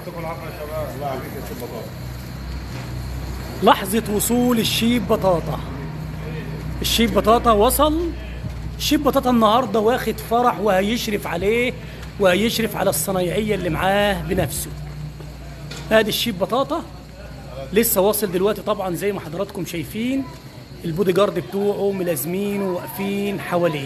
يعطيكم العافيه يا شباب الله يعافيك يا سيد بطاطا لحظة وصول الشيب بطاطا الشيب بطاطا وصل الشيب بطاطا النهاردة واخد فرح وهيشرف عليه وهيشرف على الصنايعية اللي معاه بنفسه ادي الشيب بطاطا لسه واصل دلوقتي طبعا زي ما حضراتكم شايفين البودي جارد بتوعه ملازمين وواقفين حواليه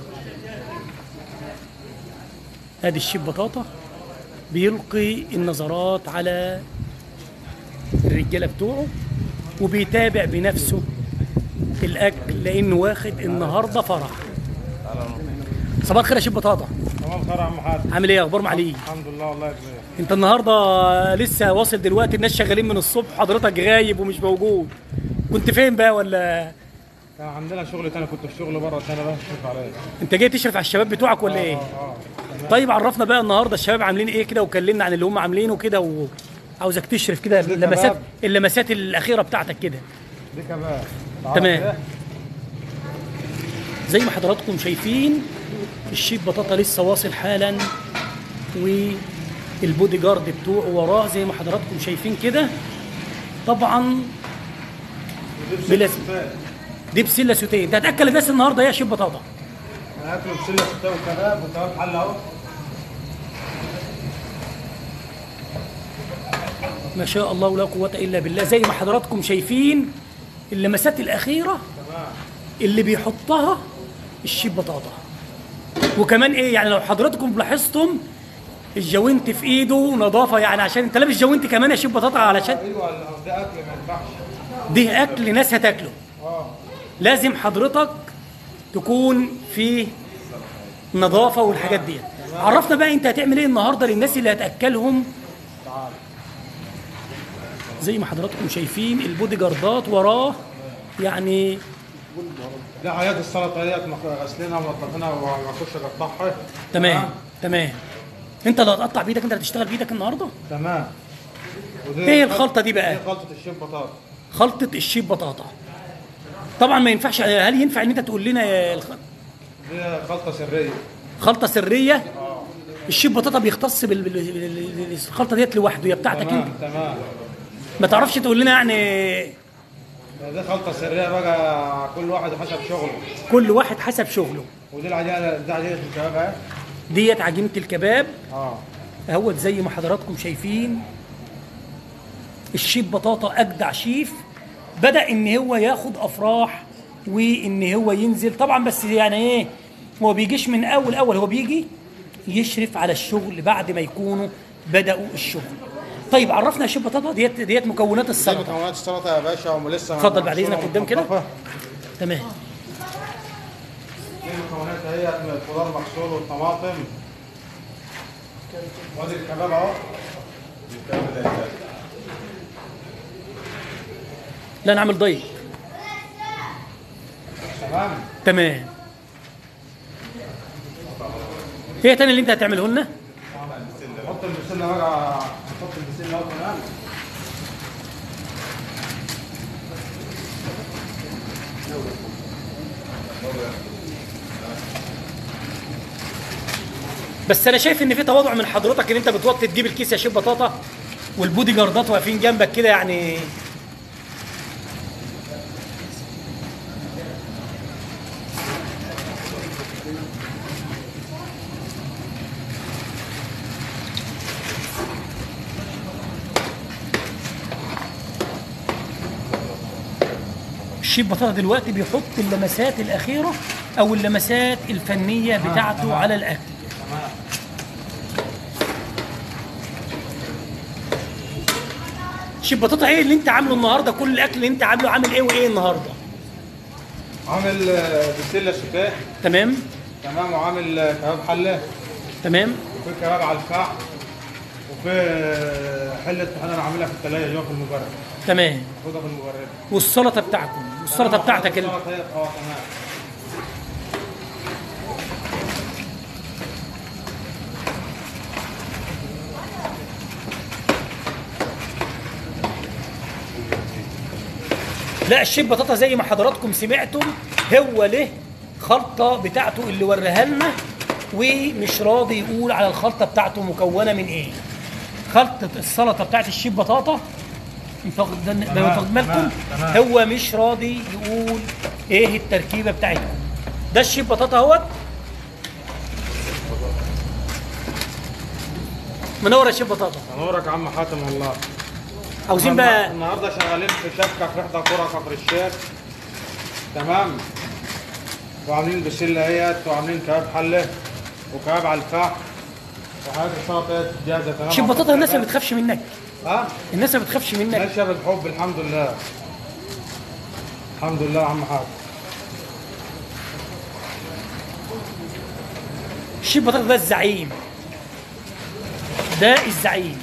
ادي الشيب بطاطا بيلقي النظرات على الرجاله بتوعه وبيتابع بنفسه الاكل لانه واخد النهارده فرح صباح الخير يا شيب بطاطا تمام خير يا عم حاج عامل ايه اخبار معاليك الحمد لله والله يا كبير انت النهارده لسه واصل دلوقتي الناس شغالين من الصبح حضرتك غايب ومش موجود كنت فين بقى ولا كان عندنا شغل تاني كنت في شغل بره تاني بقى بشوف عليه انت جاي تشرف على الشباب بتوعك ولا ايه اه طيب عرفنا بقى النهارده الشباب عاملين ايه كده وكلمنا عن اللي هم عاملينه كده وعاوزك تشرف كده دي اللمسات كباب. اللمسات الاخيره بتاعتك كده دي كمان تمام. زي ما حضراتكم شايفين الشيب بطاطا لسه واصل حالا والبودي جارد بتوعه وراه زي ما حضراتكم شايفين كده طبعا بلازم. دي بسله سوتيه انت هتاكل الناس النهارده ايه يا شيب بطاطا هاكلوا بسله ستة وكباب وكباب حل اهو ما شاء الله ولا قوه الا بالله زي ما حضراتكم شايفين اللمسات الاخيره اللي بيحطها الشيب بطاطا وكمان ايه يعني لو حضراتكم لاحظتم الجوينت في ايده نظافه يعني عشان انت لابس جوينت كمان يا شيب بطاطا علشان ايوه ده اكل ما ينفعش دي اكل ناس هتاكله اه لازم حضرتك تكون في نظافه والحاجات دي عرفنا بقى انت هتعمل ايه النهارده للناس اللي هتاكلهم تعال زي ما حضراتكم شايفين البودي جاردات وراه يعني دي حاجات السلطه ديت مخ- غاسلينها ومنضفينها وهخش اقطعها تمام تمام انت اللي هتقطع بايدك انت اللي هتشتغل بايدك النهارده تمام ودي ايه خلط- الخلطة دي بقى؟ دي خلطه الشيب بطاطا خلطه الشيب بطاطا طبعا ما ينفعش هل ينفع ان انت تقول لنا الخ- دي خلطه سريه خلطه سريه الشيب بطاطا بيختص بال- بال- بال- بالخلطه ديت لوحده هي بتاعتك انت تمام تمام ما تعرفش تقول لنا يعني دي خلطه سريه بقى كل واحد حسب شغله كل واحد حسب شغله ودي العجينه دي عجينه الشباب اهي ديت عجينه الكباب اه اهوت زي ما حضراتكم شايفين الشيف بطاطا اجدع شيف بدا ان هو ياخد افراح وان هو ينزل طبعا بس يعني ايه هو بيجيش من اول اول هو بيجي يشرف على الشغل بعد ما يكونوا بداوا الشغل طيب عرفنا يا شيف بطاطا ديت ديت مكونات دي السلطه مكونات السلطه يا باشا ولسه اتفضل بعد مغسولة إذنك قدام كده. ومنضفة. تمام دي المكونات اهي من الخضار المغسول والطماطم وادي الكباب اهو لا نعمل ضيق تمام تمام ايه تاني اللي انت هتعمله لنا نحط البسله بقى نحط البسله اهو كمان بس انا شايف ان في تواضع من حضرتك ان انت بتوطي تجيب الكيس يا شيف بطاطا والبودي جاردات واقفين جنبك كده يعني الشيف بطاطا دلوقتي بيحط اللمسات الاخيره او اللمسات الفنيه بتاعته على الاكل شيف بطاطا ايه اللي انت عامله النهارده كل الاكل اللي انت عامله عامل ايه وايه النهارده عامل آه، بسله سوتيه تمام تمام وعامل آه، كباب حله تمام وفي كباب على الفحم وفي آه، حله طحينه انا عاملها في الثلاجه جوه في المبرد تمام خدها في المبرد والسلطه بتاعكم والسلطه بتاعتك ال... السلطه هي- اه تمام لا الشيف بطاطا زي ما حضراتكم سمعتم هو له خلطه بتاعته اللي وريها لنا ومش راضي يقول على الخلطه بتاعته مكونه من ايه خلطه السلطه بتاعت الشيب بطاطا انت واخد ده- ده تمام، واخد بالكم تمام، تمام. هو مش راضي يقول ايه التركيبه بتاعتها ده الشيب بطاطا اهوت منور يا شيب بطاطا نورك يا عم حاتم والله عاوزين النهار- بقى النهارده شغالين في شبكه في احدى قرى كفر الشيخ تمام وعاملين بسله اهيت وعاملين كباب حله وكباب على الفحم وحاجات السلطه جاهزه تمام شيب بطاطا الناس ما بتخافش منك ها الناس ما بتخافش منك ماشيه بالحب الحمد لله الحمد لله يا عم حاتم الشيب بطاطا ده الزعيم ده الزعيم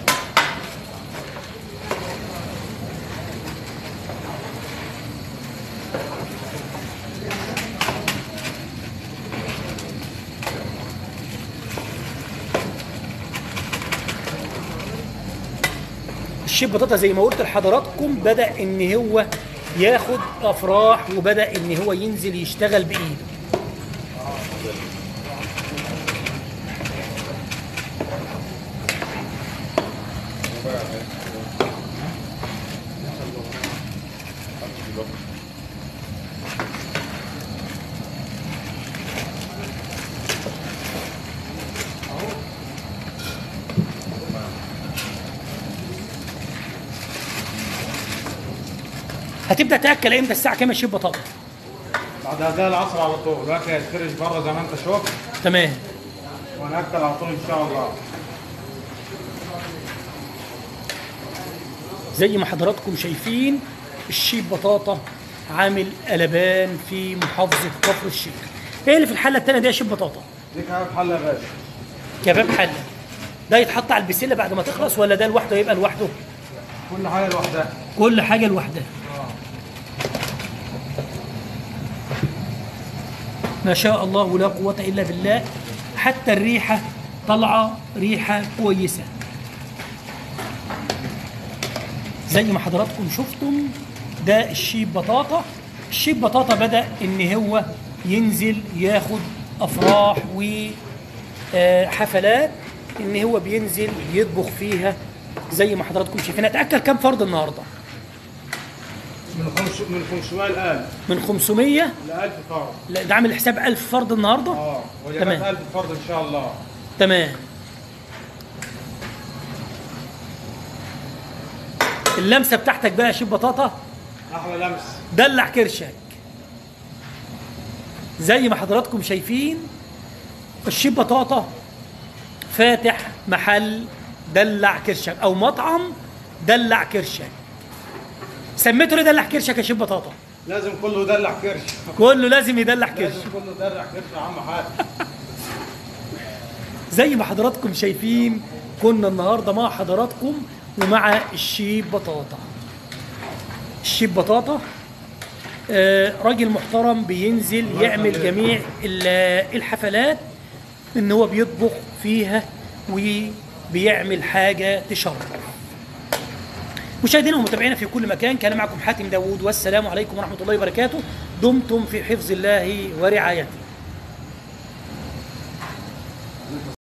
الشيب بطاطا زي ما قلت لحضراتكم بدأ ان هو ياخد افراح وبدأ ان هو ينزل يشتغل بايده هتبدا تاكل امتى الساعه كام يا شيب بطاطا بعد هذا العصر على طول الاكل يتفرش بره زي ما انت شفت تمام وناكل على طول ان شاء الله زي ما حضراتكم شايفين الشيب بطاطا عامل قلبان في محافظه كفر الشيخ ايه اللي في الحله الثانيه دي يا شيب بطاطا دي كباب حله يا باشا كباب حله ده يتحط على البسله بعد ما تخلص ولا ده لوحده يبقى لوحده كل حاجه لوحدها كل حاجه لوحدها ما شاء الله ولا قوة إلا بالله حتى الريحة طالعة ريحة كويسة زي ما حضراتكم شفتم ده الشيب بطاطا الشيب بطاطا بدأ إن هو ينزل ياخد أفراح وحفلات إن هو بينزل يطبخ فيها زي ما حضراتكم شايفين هتأكل كام فرد النهارده؟ من خمس من 500 ل 1000 من 500 ل 1000 فرد لا ده عامل حساب 1000 فرد النهارده اه تمام. وجبات 1000 فرد ان شاء الله تمام اللمسه بتاعتك بقى يا شيب بطاطا احلى لمس دلع كرشك زي ما حضراتكم شايفين الشيب بطاطا فاتح محل دلع كرشك او مطعم دلع كرشك سميته ليه دلع كرشك يا شيب بطاطا لازم كله يدلع كرش كله لازم يدلع كرش لازم كله يدلع كرش يا عم حاتم زي ما حضراتكم شايفين كنا النهارده مع حضراتكم ومع الشيب بطاطا الشيب بطاطا آه، راجل محترم بينزل الله يعمل يخليك. جميع ال- الحفلات ان هو بيطبخ فيها وبيعمل حاجه تشرف مشاهدينا ومتابعينا في كل مكان كان معكم حاتم داوود والسلام عليكم ورحمه الله وبركاته دمتم في حفظ الله ورعايته